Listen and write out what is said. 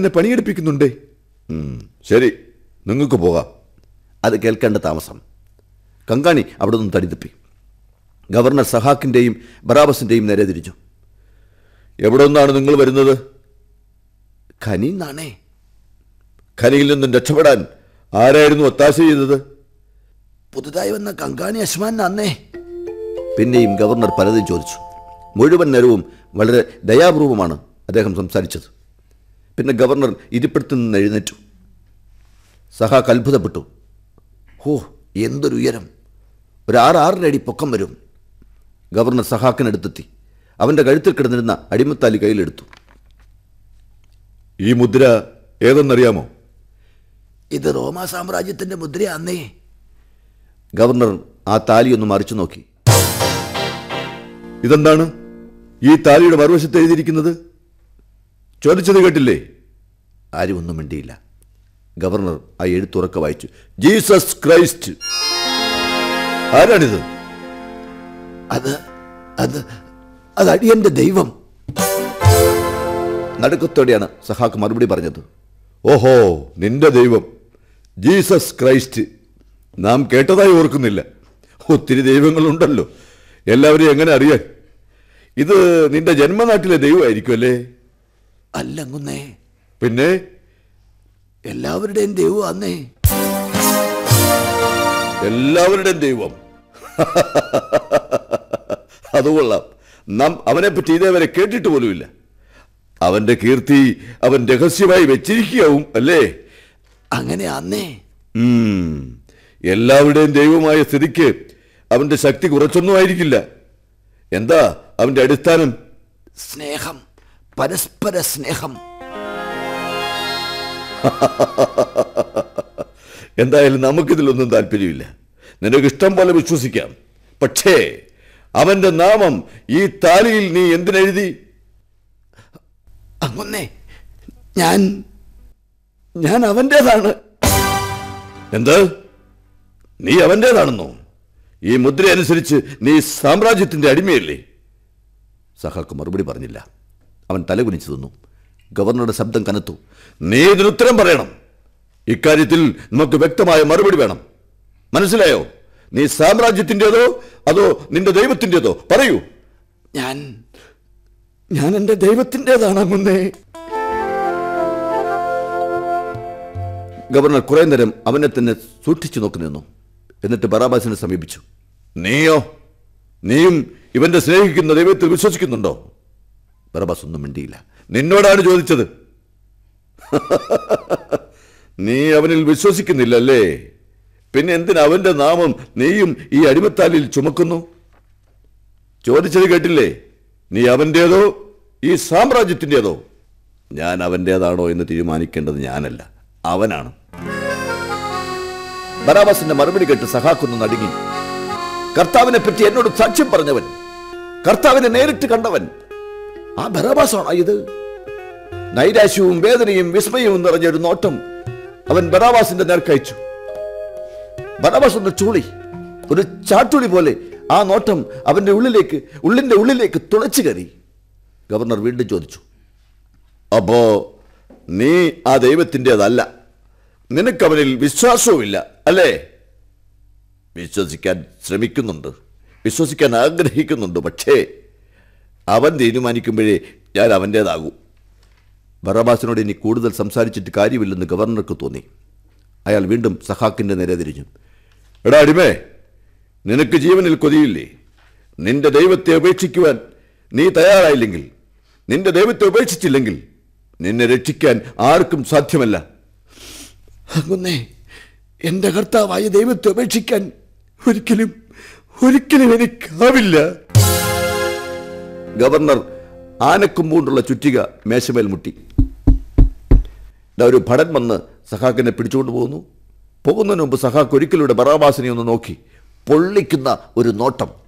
എന്നെ പണിയെടുപ്പിക്കുന്നുണ്ടേ ഉം, ശരി നിങ്ങൾക്ക് പോകാം അത് കേൾക്കേണ്ട താമസം കങ്കാണി അവിടെ നിന്ന് തടിതപ്പി ഗവർണർ സഹാക്കിൻ്റെയും ബറാബസിൻ്റെയും നേരെ തിരിച്ചു എവിടെ നിന്നാണ് നിങ്ങൾ വരുന്നത് ഖനിന്നാണേ ഖനിയിൽ നിന്നും രക്ഷപ്പെടാൻ ആരായിരുന്നു ഒത്താശ ചെയ്തത് പുതുതായി വന്ന കങ്കാണി അശ്മാൻ അന്നേ പിന്നെയും ഗവർണർ പലതും ചോദിച്ചു മുഴുവൻ നേരവും വളരെ ദയാപൂർവമാണ് അദ്ദേഹം സംസാരിച്ചത് പിന്നെ ഗവർണർ ഇരിപ്പിടത്തു നിന്ന് എഴുന്നേറ്റു സഹാക്ക് അത്ഭുതപ്പെട്ടു ഹോ എന്തൊരു ഉയരം ഒരു ആറ് ആറര അടി പൊക്കം വരും ഗവർണർ സഹാക്കിനടുത്തെത്തി അവൻ്റെ കഴുത്തിൽ കിടന്നിരുന്ന അടിമത്താലി കയ്യിലെടുത്തു ഈ മുദ്ര ഏതെന്നറിയാമോ ഇത് റോമാ സാമ്രാജ്യത്തിന്റെ മുദ്രയാന്നേ ഗവർണർ ആ താലി ഒന്ന് മറിച്ചു നോക്കി ഇതെന്താണ് ഈ താലിയുടെ മറുവശത്ത് എഴുതിയിരിക്കുന്നത് ചോദിച്ചത് കേട്ടില്ലേ ആരും ഒന്നും മിണ്ടിയില്ല ഗവർണർ ആ എഴുത്തുറക്ക വായിച്ചു ജീസസ് ക്രൈസ്റ്റ് ആരാണിത് അത് അത് അത് അടിയന്റെ ദൈവം നടുക്കത്തോടെയാണ് സഹാക്ക് മറുപടി പറഞ്ഞത് ഓഹോ നിന്റെ ദൈവം ജീസസ് ക്രൈസ്റ്റ് നാം കേട്ടതായി ഓർക്കുന്നില്ല ഒത്തിരി ദൈവങ്ങളുണ്ടല്ലോ എല്ലാവരെയും എങ്ങനെ അറിയാൻ ഇത് നിന്റെ ജന്മനാട്ടിലെ ദൈവമായിരിക്കും അല്ലേ അല്ലങ്ങുന്നേ പിന്നെ എല്ലാവരുടെയും ദൈവം അന്നേ എല്ലാവരുടെയും ദൈവം അത് കൊള്ളാം നാം അവനെ പറ്റി ഇതേവരെ കേട്ടിട്ട് പോലുമില്ല അവന്റെ കീർത്തി അവൻ രഹസ്യമായി വെച്ചിരിക്കുകയാവും അല്ലേ അങ്ങനെ അന്നേ എല്ലാവരുടെയും ദൈവമായ സ്ഥിതിക്ക് അവന്റെ ശക്തി കുറച്ചൊന്നും ആയിരിക്കില്ല എന്താ അവന്റെ അടിസ്ഥാനം സ്നേഹം പരസ്പര സ്നേഹം എന്തായാലും നമുക്കിതിലൊന്നും താല്പര്യമില്ല നിനക്ക് ഇഷ്ടം പോലെ വിശ്വസിക്കാം പക്ഷേ അവന്റെ നാമം ഈ താലിയിൽ നീ എന്തിനെഴുതി അങ്ങൊന്നേ ഞാൻ ഞാൻ അവൻ്റേതാണ് എന്ത് നീ അവൻ്റേതാണെന്നോ ഈ മുദ്ര അനുസരിച്ച് നീ സാമ്രാജ്യത്തിന്റെ അടിമയല്ലേ സഹാക്ക് മറുപടി പറഞ്ഞില്ല അവൻ തലകുനിച്ചു തന്നു ഗവർണറുടെ ശബ്ദം കനത്തു നീ ഇതിനുത്തരം പറയണം ഇക്കാര്യത്തിൽ നമുക്ക് വ്യക്തമായ മറുപടി വേണം മനസ്സിലായോ നീ സാമ്രാജ്യത്തിൻ്റെതോ അതോ നിന്റെ ദൈവത്തിൻ്റെതോ പറയൂ ഞാൻ ഞാൻ എൻ്റെ ദൈവത്തിൻ്റെതാണ് മുന്നേ ഗവർണർ കുറെ നേരം അവനെ തന്നെ സൂക്ഷിച്ചു നോക്കി നിന്നു എന്നിട്ട് ബറാബാസിനെ സമീപിച്ചു നീയോ നീയും ഇവന്റെ സ്നേഹിക്കുന്ന ദൈവത്തിൽ വിശ്വസിക്കുന്നുണ്ടോ ബറാബാസ് ഒന്നും മിണ്ടിയില്ല നിന്നോടാണ് ചോദിച്ചത് നീ അവനിൽ വിശ്വസിക്കുന്നില്ലല്ലേ പിന്നെ എന്തിന് അവന്റെ നാമം നീയും ഈ അടിമത്താലിൽ ചുമക്കുന്നു ചോദിച്ചത് കേട്ടില്ലേ നീ അവൻ്റേതോ ഈ സാമ്രാജ്യത്തിൻ്റെതോ ഞാൻ അവൻ്റേതാണോ എന്ന് തീരുമാനിക്കേണ്ടത് ഞാനല്ല അവനാണ് ബറാബാസിന്റെ മറുപടി കേട്ട് സഹാക്കുന്നു നടുങ്ങി കർത്താവിനെ പറ്റി എന്നോട് സാക്ഷ്യം പറഞ്ഞവൻ കർത്താവിനെ നേരിട്ട് കണ്ടവൻ ആ ബറാബാസാണോ ഇത് നൈരാശ്യവും വേദനയും വിസ്മയവും നിറഞ്ഞ ഒരു നോട്ടം അവൻ ബറാബാസിന്റെ നേർക്കയച്ചു ബറാബാസ് ഒന്ന് ചൂളി ഒരു ചാട്ടുളി പോലെ ആ നോട്ടം അവന്റെ ഉള്ളിലേക്ക് ഉള്ളിന്റെ ഉള്ളിലേക്ക് തുളച്ചു കയറി ഗവർണർ വീണ്ടും ചോദിച്ചു അപ്പോ നീ ആ ദൈവത്തിൻ്റെതല്ല നിനക്കവനിൽ വിശ്വാസവുമില്ല അല്ലേ വിശ്വസിക്കാൻ ശ്രമിക്കുന്നുണ്ട് വിശ്വസിക്കാൻ ആഗ്രഹിക്കുന്നുണ്ട് പക്ഷേ അവൻ തീരുമാനിക്കുമ്പോഴേ ഞാൻ അവൻ്റേതാകൂ ബറാബാസിനോട് ഇനി കൂടുതൽ സംസാരിച്ചിട്ട് കാര്യമില്ലെന്ന് ഗവർണർക്ക് തോന്നി അയാൾ വീണ്ടും സഹാക്കിൻ്റെ നേരെ തിരിഞ്ഞു എടാ അടിമേ നിനക്ക് ജീവനിൽ കൊതിയില്ലേ നിന്റെ ദൈവത്തെ ഉപേക്ഷിക്കുവാൻ നീ തയ്യാറായില്ലെങ്കിൽ നിന്റെ ദൈവത്തെ ഉപേക്ഷിച്ചില്ലെങ്കിൽ നിന്നെ രക്ഷിക്കാൻ ആർക്കും സാധ്യമല്ല അങ്ങുന്നേ എന്റെ കർത്താവായ ദൈവത്തെ ഉപേക്ഷിക്കാൻ ഒരിക്കലും ഒരിക്കലും എനിക്കാവില്ല ഗവർണർ ആനക്കൊമ്പുകൊണ്ടുള്ള ചുറ്റിക മേശമേൽ മുട്ടി ദാ ഒരു ഭടൻ വന്ന് സഹാക്കിനെ പിടിച്ചുകൊണ്ട് പോകുന്നു പോകുന്നതിന് മുമ്പ് സഹാക്ക് ഒരിക്കലൂടെ ബറാബാസിനെ ഒന്ന് നോക്കി പൊള്ളിക്കുന്ന ഒരു നോട്ടം